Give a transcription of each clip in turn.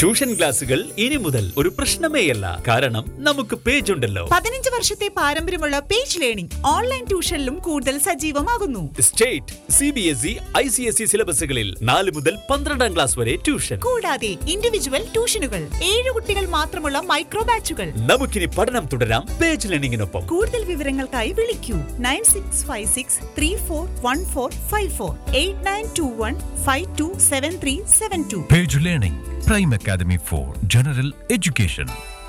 Tuition ക്ലാസുകൾ ഇനി മുതൽ ഒരു പ്രശ്നമേയല്ല കാരണം നമുക്ക് പേജ് ഉണ്ടല്ലോ പതിനഞ്ച് വർഷത്തെ പാരമ്പര്യമുള്ള പേജ് ലേണിംഗ് ഓൺലൈൻ ട്യൂഷനിലും കൂടുതൽ സജീവമാകുന്നു state C B S E I C S E സിലബസുകളിൽ നാല് മുതൽ പന്ത്രണ്ടാം ക്ലാസ് വരെ ട്യൂഷൻ കൂടാതെ ഇൻഡിവിജ്വൽ ട്യൂഷനുകൾ ഏഴ് കുട്ടികൾ മാത്രമുള്ള മൈക്രോ ബാച്ചുകൾ നമുക്കിനി പഠനം തുടരാം പേജ് ലേണിംഗിനൊപ്പം കൂടുതൽ വിവരങ്ങൾക്കായി വിളിക്കൂ nine six five six three four one four five four eight nine two one five two seven three seven two Page Learning, Prime Academy for General Education.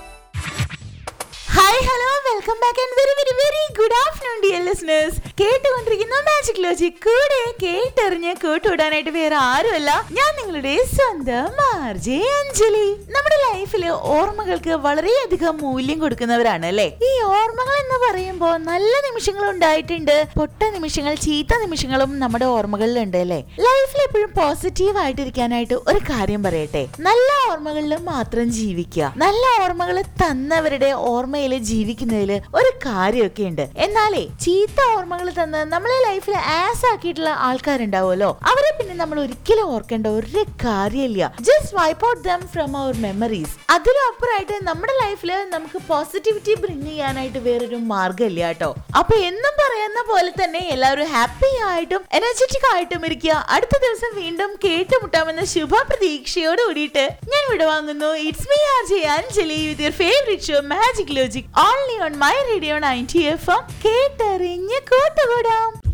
Hi hello welcome back and very very very good afternoon dear listeners കേട്ടുകൊണ്ടിരിക്കുന്ന magic logic കൂടെ കേട്ടറിഞ്ഞ് കൂട്ടുവിടാനായിട്ട് വേറെ ആരുമല്ല ഞാൻ നിങ്ങളുടെ സ്വന്തം RJ Anjali നമ്മുടെ ലൈഫിൽ ഓർമ്മകൾക്ക് വളരെയധികം മൂല്യം കൊടുക്കുന്നവരാണ് അല്ലേ ഈ ഓർമ്മകൾ എന്ന് പറയുമ്പോൾ നല്ല നിമിഷങ്ങൾ ഉണ്ടായിട്ടുണ്ട് പൊട്ട നിമിഷങ്ങൾ ചീത്ത നിമിഷങ്ങളും നമ്മുടെ ഓർമ്മകളിലുണ്ട് അല്ലേ ലൈഫിൽ എപ്പോഴും പോസിറ്റീവ് ആയിട്ടിരിക്കാനായിട്ട് ഒരു കാര്യം പറയട്ടെ നല്ല ഓർമ്മകളിൽ മാത്രം ജീവിക്കുക നല്ല ഓർമ്മകൾ തന്നവരുടെ ഓർമ്മയിൽ ജീവിക്കുന്നതിൽ ഒരു കാര്യമൊക്കെ ഉണ്ട് എന്നാലേ ചീത്ത ഓർമ്മകൾ തന്ന് നമ്മളെ ലൈഫിൽ ആസ് ആക്കിയിട്ടുള്ള ആൾക്കാരുണ്ടാവുമല്ലോ അവരെ പിന്നെ നമ്മൾ ഒരിക്കലും ഓർക്കേണ്ട ഒരു കാര്യമില്ല just wipe out them from our memories അതിലും അപ്പുറമായിട്ട് നമ്മുടെ ലൈഫിൽ നമുക്ക് പോസിറ്റിവിറ്റി ബ്രിങ് ചെയ്യാനായിട്ട് വേറൊരു മാർഗ്ഗമില്ല കേട്ടോ അപ്പൊ എന്നും പറയുന്ന പോലെ തന്നെ എല്ലാവരും ഹാപ്പി ആയിട്ടും എനർജറ്റിക് ആയിട്ടും ഇരിക്കുക അടുത്ത ദിവസം വീണ്ടും കേട്ടുമുട്ടാമെന്ന ശുഭ പ്രതീക്ഷയോട് കൂടിയിട്ട് ഞാൻ വിടവാങ്ങുന്നു it's me R J Anjali with your favourite show magic logic only on my radio ninety F M കേട്ടറിഞ്ഞ് കൂട്ടുകൂടാം